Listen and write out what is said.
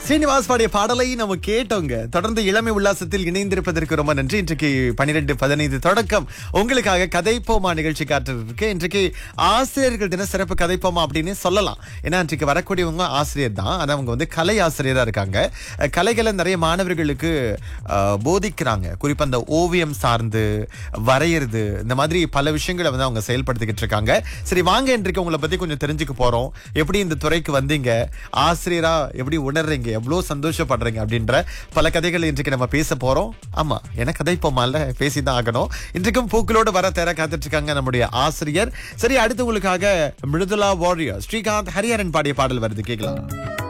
ஸ்ரீனிவாஸ் பாடிய பாடலை நம்ம கேட்டோங்க தொடர்ந்து இளமை உல்லாசத்தில் இணைந்திருப்பதற்கு ரொம்ப நன்றி இன்றைக்கு பன்னிரெண்டு பதினைந்து தொடக்கம் உங்களுக்காக கதைப்போமா நிகழ்ச்சி காட்டுறதுக்கு இன்றைக்கு ஆசிரியர்கள் தின சிறப்பு கதைப்போமா அப்படின்னு சொல்லலாம் ஏன்னா இன்றைக்கு வரக்கூடியவங்க ஆசிரியர் தான் ஆனா அவங்க வந்து கலை ஆசிரியரா இருக்காங்க அஹ் கலைகளை நிறைய மாணவர்களுக்கு அஹ், போதிக்கிறாங்க குறிப்பா அந்த ஓவியம் சார்ந்து வரையறது இந்த மாதிரி பல விஷயங்களை வந்து அவங்க செயல்படுத்திக்கிட்டு இருக்காங்க சரி வாங்க இன்றைக்கு உங்களை பத்தி கொஞ்சம் தெரிஞ்சுக்க போறோம் எப்படி இந்த துறைக்கு வந்தீங்க ஆசிரியரா எப்படி உணர்றீங்க எவ்வளவு சந்தோஷப்படுறீங்க அப்படின்ற பல கதைகள் இன்றைக்கு நம்ம பேச போறோம் ஆமா எனக்கு கதை போமால பேசிதான் ஆகணும் இன்றைக்கும் பூக்களோடு வர தேர காத்துட்டு இருக்காங்க நம்முடைய ஆசிரியர் சரி அடுத்து உங்களுக்காக மிருதுலா வாரியர் ஸ்ரீகாந்த் ஹரிஹரன் பாடிய பாடல் வருது கேட்கலாம்